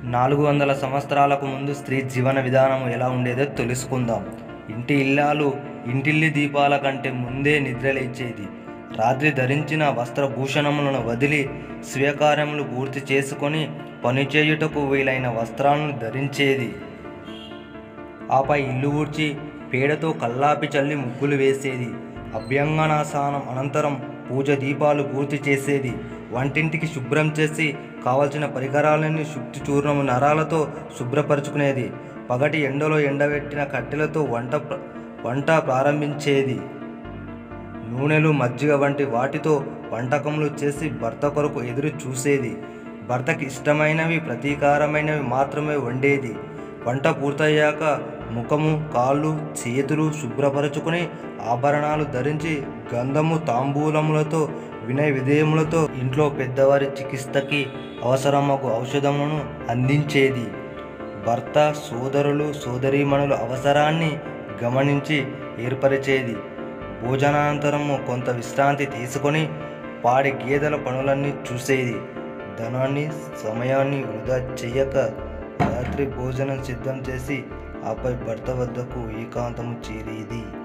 నాలుగు వందల సంవత్సరాలకు ముందు స్త్రీ జీవన విధానం ఎలా ఉండేదో తెలుసుకుందాం ఇంటి ఇల్లాలు ఇంటిల్లి దీపాల కంటే ముందే నిద్రలేచేది రాత్రి ధరించిన వస్త్రభూషణములను వదిలి స్వీకార్యములు పూర్తి చేసుకొని పనిచేయుటకు వీలైన వస్త్రాలను ధరించేది ఆపై ఇల్లు ఊడ్చి పేడతో కల్లాపి చల్లి ముగ్గులు వేసేది అభ్యంగనాశానం అనంతరం పూజ దీపాలు పూర్తి చేసేది వంటింటికి శుభ్రం చేసి కావలసిన పరికరాలన్నీ శుద్ధి చూర్ణము నరాలతో శుభ్రపరుచుకునేది పగటి ఎండలో ఎండబెట్టిన కట్టెలతో వంట ప్ర- వంట ప్రారంభించేది నూనెలు మజ్జిగ వంటి వాటితో వంటకములు చేసి భర్త కొరకు ఎదురు చూసేది భర్తకి ఇష్టమైనవి ప్రతీకారమైనవి మాత్రమే వండేది వంట పూర్తయ్యాక ముఖము కాళ్ళు చేతులు శుభ్రపరచుకుని ఆభరణాలు ధరించి గంధము తాంబూలములతో వినయ విధేయములతో ఇంట్లో పెద్దవారి చికిత్సకి అవసరమగు ఔషధములను అందించేది భర్త సోదరులు సోదరీమణుల అవసరాన్ని గమనించి ఏర్పరిచేది భోజనానంతరము కొంత విశ్రాంతి తీసుకొని పాడి గేదెల పనులన్నీ చూసేది ధనాన్ని సమయాన్ని వృధా చేయక రాత్రి భోజనం సిద్ధం చేసి ఆపై భర్త వద్దకు ఏకాంతము చేరేది